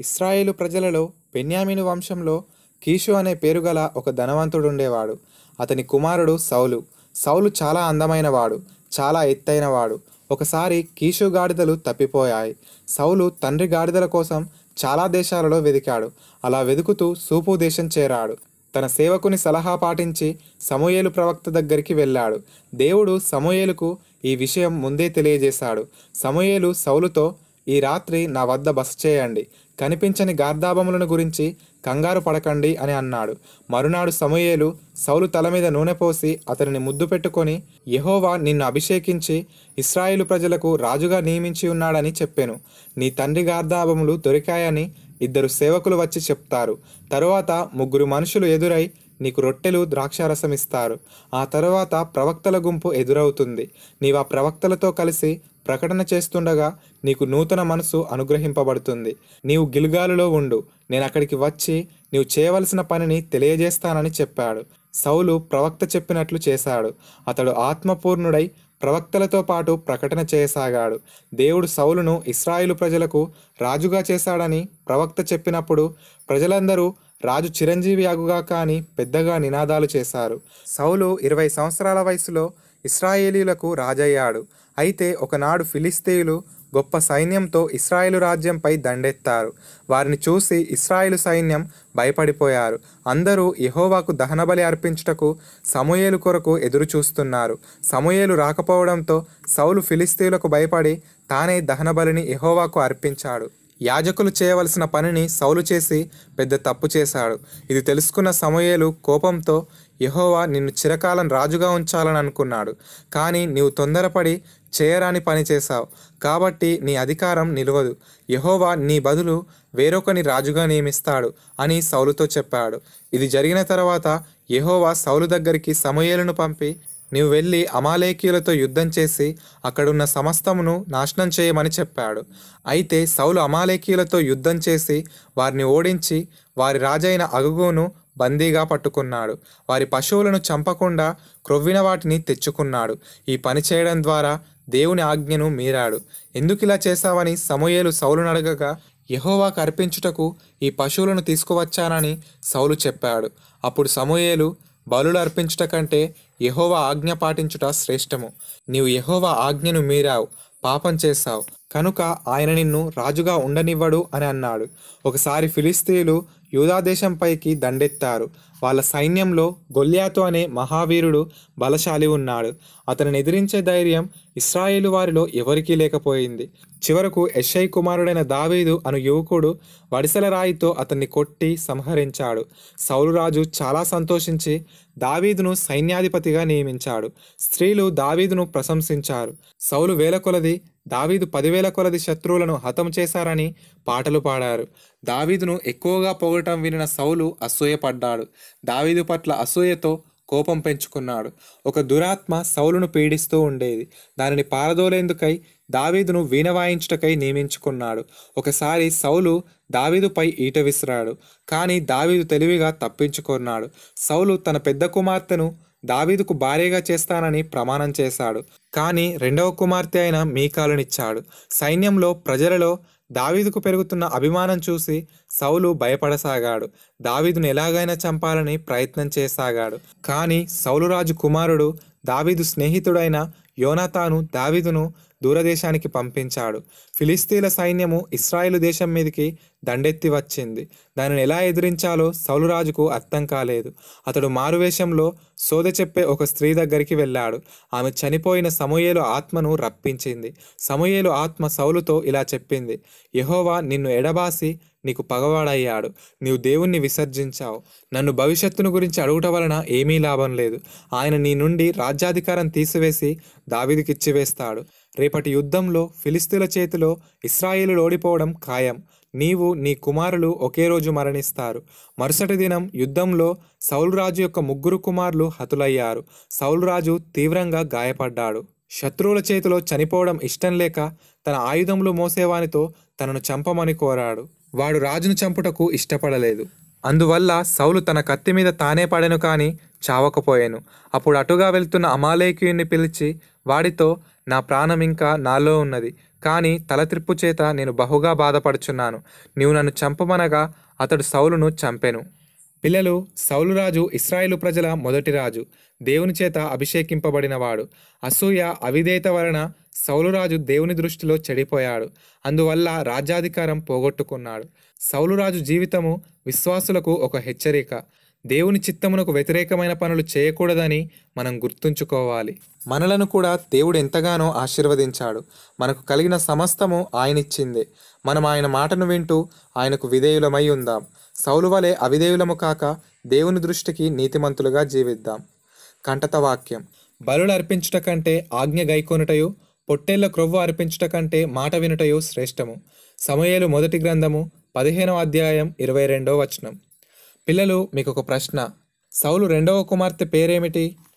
ఇస్రాయేలు ప్రజలలో బెన్యామీను వంశంలో కీషు అనే పేరుగల ఒక ధనవంతుడు ఉండేవాడు అతని కుమారుడు సౌలు సౌలు చాలా అందమైనవాడు చాలా ఎత్తైనవాడు ఒకసారి కీషు గాడిదలు తప్పిపోయాయి సౌలు తండ్రి గాడిదల కోసం చాలా దేశాలలో వెదికాడు అలా వెతుకుతూ సూపు దేశం చేరాడు తన సేవకుని సలహా పాటించి సమూయేలు ప్రవక్త దగ్గరికి వెళ్ళాడు దేవుడు సమూయేలుకు ఈ విషయం ముందే తెలియజేశాడు సమూయేలు సౌలుతో ఈ రాత్రి నా వద్ద బస చేయండి కనిపించని గార్ధాబములను గురించి కంగారు పడకండి అని అన్నాడు మరునాడు సమూయేలు సౌలు తల మీద నూనె పోసి అతనిని ముద్దు పెట్టుకొని యెహోవా నిన్ను అభిషేకించి ఇస్రాయేలు ప్రజలకు రాజుగా నియమించి ఉన్నాడని చెప్పెను నీ తండ్రి గార్ధాబములు దొరికాయని ఇద్దరు సేవకులు వచ్చి చెప్తారు తరువాత ముగ్గురు మనుషులు ఎదురై నీకు రొట్టెలు ద్రాక్షారసం ఇస్తారు ఆ తరువాత ప్రవక్తల గుంపు ఎదురవుతుంది నీవు ఆ ప్రవక్తలతో కలిసి ప్రకటన చేస్తుండగా నీకు నూతన మనసు అనుగ్రహింపబడుతుంది నీవు గిల్గాలులో ఉండు నేను అక్కడికి వచ్చి నీవు చేయవలసిన పనిని తెలియజేస్తానని చెప్పాడు సౌలు ప్రవక్త చెప్పినట్లు చేశాడు అతడు ఆత్మపూర్ణుడై ప్రవక్తలతో పాటు ప్రకటన చేయసాగాడు దేవుడు సౌలును ఇస్రాయిలు ప్రజలకు రాజుగా చేశాడని ప్రవక్త చెప్పినప్పుడు ప్రజలందరూ రాజు చిరంజీవి అగుగా కానీ పెద్దగా నినాదాలు చేశారు సౌలు ఇరవై సంవత్సరాల వయసులో ఇస్రాయేలీలకు రాజయ్యాడు అయితే ఒకనాడు ఫిలిస్తీయులు గొప్ప సైన్యంతో ఇస్రాయేలు రాజ్యంపై దండెత్తారు వారిని చూసి ఇస్రాయేలు సైన్యం భయపడిపోయారు అందరూ యెహోవాకు దహనబలి అర్పించుటకు సమూయేలు కొరకు ఎదురు చూస్తున్నారు సమూయేలు రాకపోవడంతో సౌలు ఫిలిస్తీయులకు భయపడి తానే దహనబలిని యెహోవాకు అర్పించాడు యాజకులు చేయవలసిన పనిని సౌలు చేసి పెద్ద తప్పు చేశాడు ఇది తెలుసుకున్న సమూయేలు కోపంతో యెహోవా నిన్ను చిరకాలం రాజుగా ఉంచాలని అనుకున్నాడు కానీ నీవు తొందరపడి చేయరాని పని చేశావు కాబట్టి నీ అధికారం నిలవదు యెహోవా నీ బదులు వేరొకని రాజుగా నియమిస్తాడు అని సౌలుతో చెప్పాడు ఇది జరిగిన తర్వాత యెహోవా సౌలు దగ్గరికి సమూయేలును పంపి నీవు వెళ్ళి అమాలేకీయులతో యుద్ధం చేసి అక్కడున్న సమస్తమును నాశనం చేయమని చెప్పాడు అయితే సౌలు అమాలేకీయులతో యుద్ధం చేసి వారిని ఓడించి వారి రాజైన అగుగును బందీగా పట్టుకున్నాడు వారి పశువులను చంపకుండా క్రొవ్విన వాటిని తెచ్చుకున్నాడు ఈ పని చేయడం ద్వారా దేవుని ఆజ్ఞను మీరాడు ఎందుకు ఇలా చేశావని సమూయేలు సౌలును అడగగా యెహోవాకు అర్పించుటకు ఈ పశువులను తీసుకువచ్చానని సౌలు చెప్పాడు అప్పుడు సమూయేలు బలులు అర్పించుట కంటే యెహోవా ఆజ్ఞ పాటించుట శ్రేష్టము నీవు యెహోవా ఆజ్ఞను మీరావు పాపం చేశావు కనుక ఆయన నిన్ను రాజుగా ఉండనివ్వడు అని అన్నాడు ఒకసారి ఫిలిస్తీయులు యూదా దేశంపైకి దండెత్తారు వాళ్ళ సైన్యంలో గొల్యాతు అనే మహావీరుడు బలశాలి ఉన్నాడు అతనిని ఎదిరించే ధైర్యం ఇస్రాయేలు వారిలో ఎవరికీ లేకపోయింది చివరకు యెషై కుమారుడైన దావీదు అను యువకుడు వడిసెల రాయితో అతన్ని కొట్టి సంహరించాడు సౌలురాజు చాలా సంతోషించి దావీదును సైన్యాధిపతిగా నియమించాడు స్త్రీలు దావీదును ప్రశంసించారు సౌలు వేల కొలది దావీదు పదివేల కొలది శత్రువులను హతం చేశారని పాటలు పాడారు దావీదును ఎక్కువగా పొగటం వినిన సౌలు అసూయపడ్డాడు దావీదు పట్ల అసూయతో కోపం పెంచుకున్నాడు ఒక దురాత్మ సౌలును పీడిస్తూ ఉండేది దానిని పారదోలేందుకై దావీదును వీణ వాయించుటకై నియమించుకున్నాడు ఒకసారి సౌలు దావీదుపై ఈట విసిరాడు కానీ దావీదు తెలివిగా తప్పించుకున్నాడు సౌలు తన పెద్ద కుమార్తెను దావీదుకు భార్యగా చేస్తానని ప్రమాణం చేశాడు కానీ రెండవ కుమార్తె అయిన మీకాలునిచ్చాడు సైన్యంలో ప్రజలలో దావీదుకు పెరుగుతున్న అభిమానం చూసి సౌలు భయపడసాగాడు దావీదును ఎలాగైనా చంపాలని ప్రయత్నం చేసాగాడు కానీ సౌలురాజు కుమారుడు దావీదు స్నేహితుడైన యోనాతాను దావీదును దూరదేశానికి పంపించాడు ఫిలిస్తీన్ల సైన్యము ఇస్రాయేలు దేశం మీదకి దండెత్తి వచ్చింది దానిని ఎలా ఎదిరించాలో సౌలురాజుకు అర్థం కాలేదు అతడు మారువేషంలో సోద చెప్పే ఒక స్త్రీ దగ్గరికి వెళ్ళాడు ఆమె చనిపోయిన సమూయేలు ఆత్మను రప్పించింది సమూయేలు ఆత్మ సౌలుతో ఇలా చెప్పింది యెహోవా నిన్ను ఎడబాసి నీకు పగవాడయ్యాడు నీవు దేవుణ్ణి విసర్జించావు నన్ను భవిష్యత్తును గురించి అడుగుట వలన ఏమీ లాభం లేదు ఆయన నీ నుండి రాజ్యాధికారం తీసివేసి దావీదుకిచ్చివేస్తాడు రేపటి యుద్ధంలో ఫిలిస్తీన్ల చేతిలో ఇస్రాయేలు ఓడిపోవడం ఖాయం నీవు నీ కుమారులు ఒకే రోజు మరణిస్తారు మరుసటి దినం యుద్ధంలో సౌలురాజు యొక్క ముగ్గురు కుమారులు హతులయ్యారు సౌలురాజు తీవ్రంగా గాయపడ్డాడు శత్రువుల చేతిలో చనిపోవడం ఇష్టం లేక తన ఆయుధములు మోసేవానితో తనను చంపమని కోరాడు వాడు రాజును చంపుటకు ఇష్టపడలేదు అందువల్ల సౌలు తన కత్తి మీద తానే పడెను కాని చావకపోయాను అప్పుడు అటుగా వెళ్తున్న అమాలేకీయుని పిలిచి వాడితో నా ప్రాణం ఇంకా నాలో ఉన్నది కానీ తలత్రిప్పు చేత నేను బహుగా బాధపడుచున్నాను నీవు నన్ను చంపమనగా అతడు సౌలును చంపెను పిల్లలు సౌలు రాజు ఇస్రాయేలు ప్రజల మొదటి రాజు దేవుని చేత అభిషేకింపబడినవాడు అసూయ అవిధేయత వలన సౌలు రాజు దేవుని దృష్టిలో చెడిపోయాడు అందువల్ల రాజ్యాధికారం పోగొట్టుకున్నాడు సౌలు రాజు జీవితము విశ్వాసులకు ఒక హెచ్చరిక దేవుని చిత్తమునకు వ్యతిరేకమైన పనులు చేయకూడదని మనం గుర్తుంచుకోవాలి మనలను కూడా దేవుడు ఎంతగానో ఆశీర్వదించాడు మనకు కలిగిన సమస్తము ఆయనిచ్చిందే మనం ఆయన మాటను వింటూ ఆయనకు విధేయులమై ఉందాం సౌలు వలె అవిధేయులము కాక దేవుని దృష్టికి నీతిమంతులుగా జీవిద్దాం కంటత వాక్యం బలులు అర్పించుట కంటే ఆజ్ఞ గైకొనుటయు పొట్టేళ్ల క్రొవ్వు అర్పించుట కంటే మాట వినుటయు శ్రేష్టము సమయలు మొదటి గ్రంథము పదిహేనవ అధ్యాయం ఇరవై రెండవ వచనం పిల్లలు మీకు ఒక ప్రశ్న సౌలు రెండవ కుమార్తె పేరేమిటి